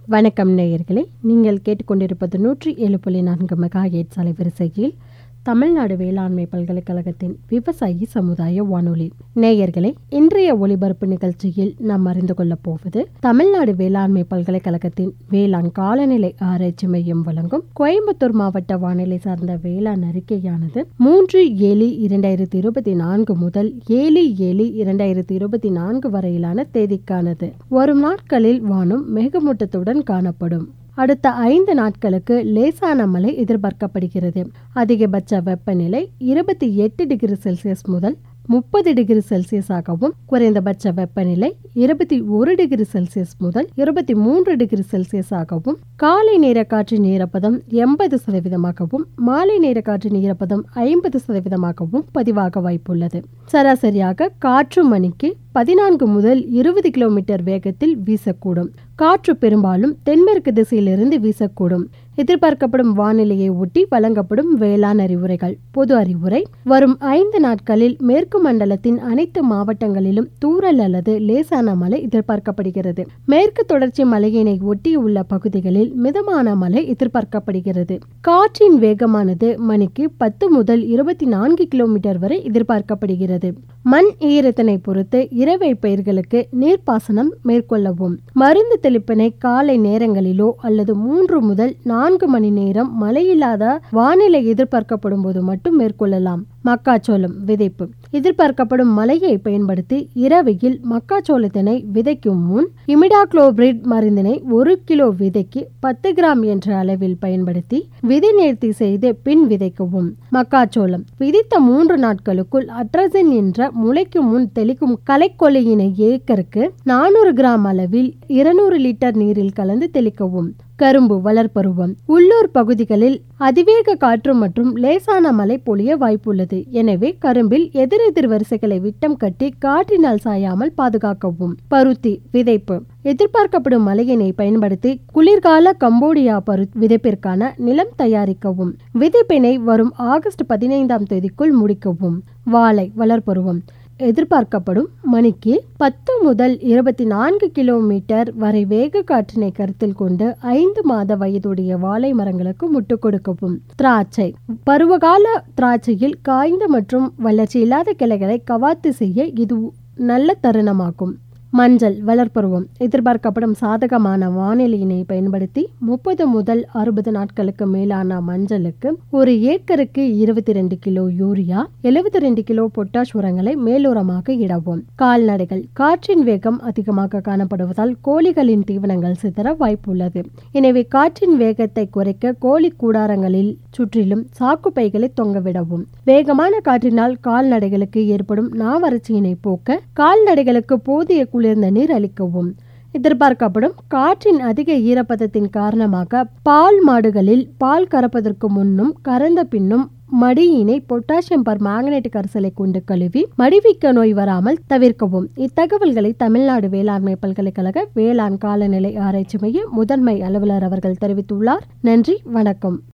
வணக்கம் நேயர்களே நீங்கள் கேட்டுக்கொண்டிருப்பது நூற்றி ஏழு புள்ளி நான்கு மெகா ஹெட்ஸ் அலைவரிசையில் தமிழ்நாடு வேளாண்மை பல்கலைக்கழகத்தின் விவசாயி சமுதாய வானொலி நேயர்களே இன்றைய ஒலிபரப்பு நிகழ்ச்சியில் நாம் அறிந்து கொள்ளப் போவது தமிழ்நாடு வேளாண்மை பல்கலைக்கழகத்தின் வேளாண் காலநிலை ஆராய்ச்சி மையம் வழங்கும் கோயம்புத்தூர் மாவட்ட வானிலை சார்ந்த வேளாண் அறிக்கையானது மூன்று ஏழு இரண்டாயிரத்தி இருபத்தி நான்கு முதல் ஏழு ஏழு இரண்டாயிரத்தி இருபத்தி நான்கு வரையிலான தேதிக்கானது வரும் நாட்களில் வானம் மேகமூட்டத்துடன் காணப்படும் அடுத்த ஐந்து நாட்களுக்கு லேசான மழை எதிர்பார்க்கப்படுகிறது அதிகபட்ச வெப்பநிலை இருபத்தி எட்டு டிகிரி செல்சியஸ் முதல் முப்பது டிகிரி செல்சியஸாகவும் குறைந்தபட்ச வெப்பநிலை இருபத்தி ஒரு டிகிரி செல்சியஸ் முதல் இருபத்தி மூன்று டிகிரி செல்சியஸாகவும் காலை நேர காற்றின் ஈரப்பதம் எண்பது சதவீதமாகவும் மாலை நேர காற்றின் ஈரப்பதம் ஐம்பது சதவீதமாகவும் பதிவாக வாய்ப்புள்ளது சராசரியாக காற்று மணிக்கு பதினான்கு முதல் இருபது கிலோமீட்டர் வேகத்தில் வீசக்கூடும் காற்று பெரும்பாலும் தென்மேற்கு திசையிலிருந்து வீசக்கூடும் எதிர்பார்க்கப்படும் வானிலையை ஒட்டி வழங்கப்படும் வேளாண் அறிவுரைகள் பொது அறிவுரை வரும் ஐந்து நாட்களில் மேற்கு மண்டலத்தின் அனைத்து மாவட்டங்களிலும் தூறல் அல்லது லேசான மழை எதிர்பார்க்கப்படுகிறது மேற்கு தொடர்ச்சி மலையினை ஒட்டியுள்ள பகுதிகளில் மிதமான மழை எதிர்பார்க்கப்படுகிறது காற்றின் வேகமானது மணிக்கு பத்து முதல் இருபத்தி நான்கு கிலோமீட்டர் வரை எதிர்பார்க்கப்படுகிறது மண் ஈரத்தினை பொறுத்து இறவை பயிர்களுக்கு நீர்ப்பாசனம் மேற்கொள்ளவும் மருந்து தெளிப்பினை காலை நேரங்களிலோ அல்லது மூன்று முதல் நான்கு மணி நேரம் மழையில்லாத வானிலை எதிர்பார்க்கப்படும் போது மட்டும் மேற்கொள்ளலாம் மக்காச்சோளம் விதைப்பு எதிர்பார்க்கப்படும் மழையை பயன்படுத்தி இரவையில் மக்காச்சோளத்தினை விதைக்கும் முன் இமிடாக்ளோபிரிட் மருந்தினை ஒரு கிலோ விதைக்கு பத்து கிராம் என்ற அளவில் பயன்படுத்தி விதை நேர்த்தி செய்து பின் விதைக்கவும் மக்காச்சோளம் விதித்த மூன்று நாட்களுக்குள் அட்ரசின் என்ற முளைக்கு முன் தெளிக்கும் களைக்கொல்லியினை ஏக்கருக்கு நானூறு கிராம் அளவில் இருநூறு லிட்டர் நீரில் கலந்து தெளிக்கவும் கரும்பு வளர்ப்பருவம் உள்ளூர் பகுதிகளில் அதிவேக காற்று மற்றும் லேசான மழை பொழிய வாய்ப்புள்ளது எனவே கரும்பில் எதிரெதிர் வரிசைகளை விட்டம் கட்டி காற்றினால் சாயாமல் பாதுகாக்கவும் பருத்தி விதைப்பு எதிர்பார்க்கப்படும் மழையினை பயன்படுத்தி குளிர்கால கம்போடியா பரு விதைப்பிற்கான நிலம் தயாரிக்கவும் விதைப்பினை வரும் ஆகஸ்ட் பதினைந்தாம் தேதிக்குள் முடிக்கவும் வாழை வளர்ப்பருவம் எதிர்பார்க்கப்படும் மணிக்கு பத்து முதல் இருபத்தி நான்கு கிலோமீட்டர் வரை வேக காற்றினை கருத்தில் கொண்டு ஐந்து மாத வயதுடைய வாழை மரங்களுக்கு முட்டு கொடுக்கவும் திராட்சை பருவகால திராட்சையில் காய்ந்த மற்றும் வளர்ச்சி இல்லாத கிளைகளை கவாத்து செய்ய இது நல்ல தருணமாகும் மஞ்சள் வளர்ப்பருவம் எதிர்பார்க்கப்படும் சாதகமான வானிலையினை பயன்படுத்தி முப்பது முதல் அறுபது நாட்களுக்கு மேலான மஞ்சளுக்கு ஒரு ஏக்கருக்கு இருபத்தி ரெண்டு கிலோ யூரியா எழுபத்தி ரெண்டு கிலோ பொட்டாஷ் உரங்களை மேலுரமாக இடவும் கால்நடைகள் காற்றின் வேகம் அதிகமாக காணப்படுவதால் கோழிகளின் தீவனங்கள் சிதற வாய்ப்புள்ளது எனவே காற்றின் வேகத்தை குறைக்க கோழி கூடாரங்களில் சுற்றிலும் சாக்கு பைகளை தொங்கவிடவும் வேகமான காற்றினால் கால்நடைகளுக்கு ஏற்படும் நாவறட்சியினை போக்க கால்நடைகளுக்கு போதிய குளிர்ந்த நீர் அளிக்கவும் எதிர்பார்க்கப்படும் காற்றின் அதிக ஈரப்பதத்தின் காரணமாக பால் மாடுகளில் பால் கறப்பதற்கு முன்னும் கறந்த பின்னும் மடியினை பொட்டாசியம் பர் மேக்னெட்டிக் கரிசலை கொண்டு கழுவி மடிவிக்க நோய் வராமல் தவிர்க்கவும் இத்தகவல்களை தமிழ்நாடு வேளாண்மை பல்கலைக்கழக வேளாண் காலநிலை ஆராய்ச்சி மைய முதன்மை அலுவலர் அவர்கள் தெரிவித்துள்ளார் நன்றி வணக்கம்